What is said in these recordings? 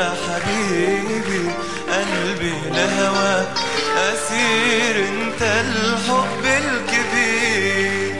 يا حبيبي قلبي لهواك أسير انت الحب الكبير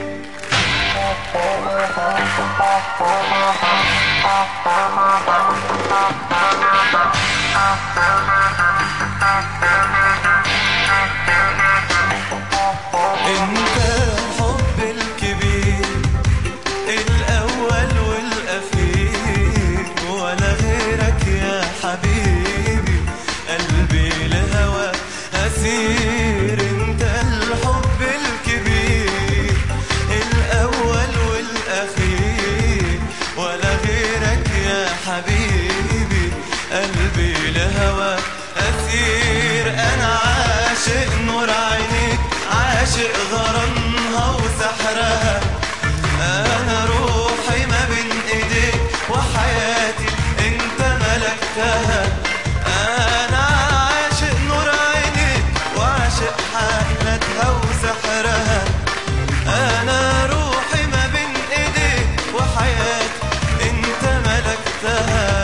انت الحب الكبير الاول والاخير ولا غيرك يا حبيبي قلبي لهوى اسير انت الحب الكبير الاول والاخير ولا غيرك يا حبيبي قلبي لهوى اسير انا عاشق نور عينيك عاشق غرامها وسحرها انا روحي ما بين ايديك وحياتي انت ملكتها انا عاشق نور عينيك وعاشق حالتها وسحرها انا روحي ما بين ايديك وحياتي انت ملكتها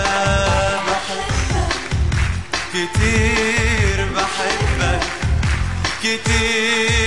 كتير بحبك كتير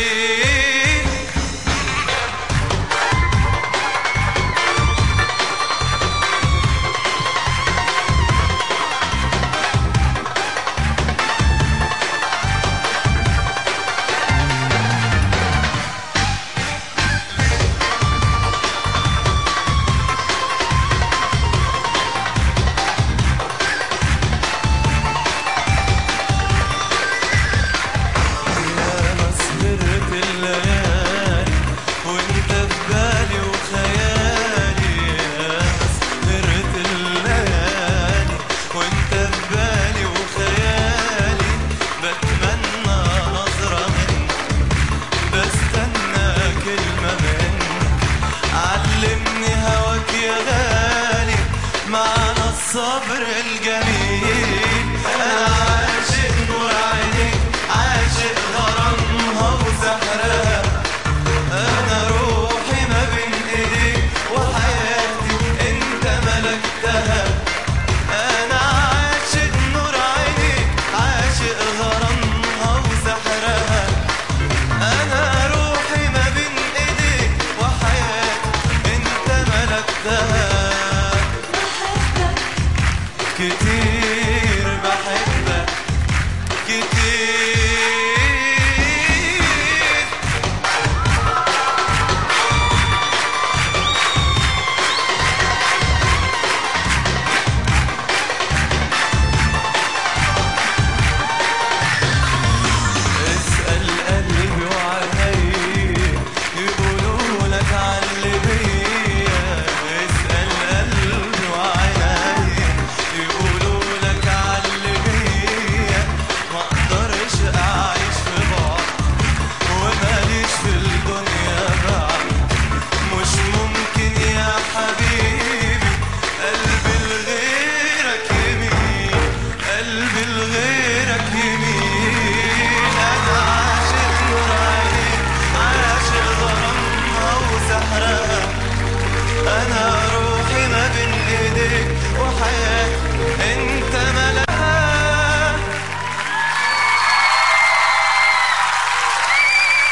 يا مسهرة الليالي وانت في بالي وخيالي يا مسهرة الليالي وانت في بالي وخيالي بتمنى نظرة منك بستنى كلمة منك علمني هواك يا غالي معنى الصبر الجميل انا عاشق نور عينيك عاشق غرامها وسحرها انا روحي ما بين ايديك وحياتي انت ملكتها انا عاشق نور عينيك عاشق غرامها وسحرها انا روحي ما بين ايديك وحياتي انت ملكتها كتير بحبك كتير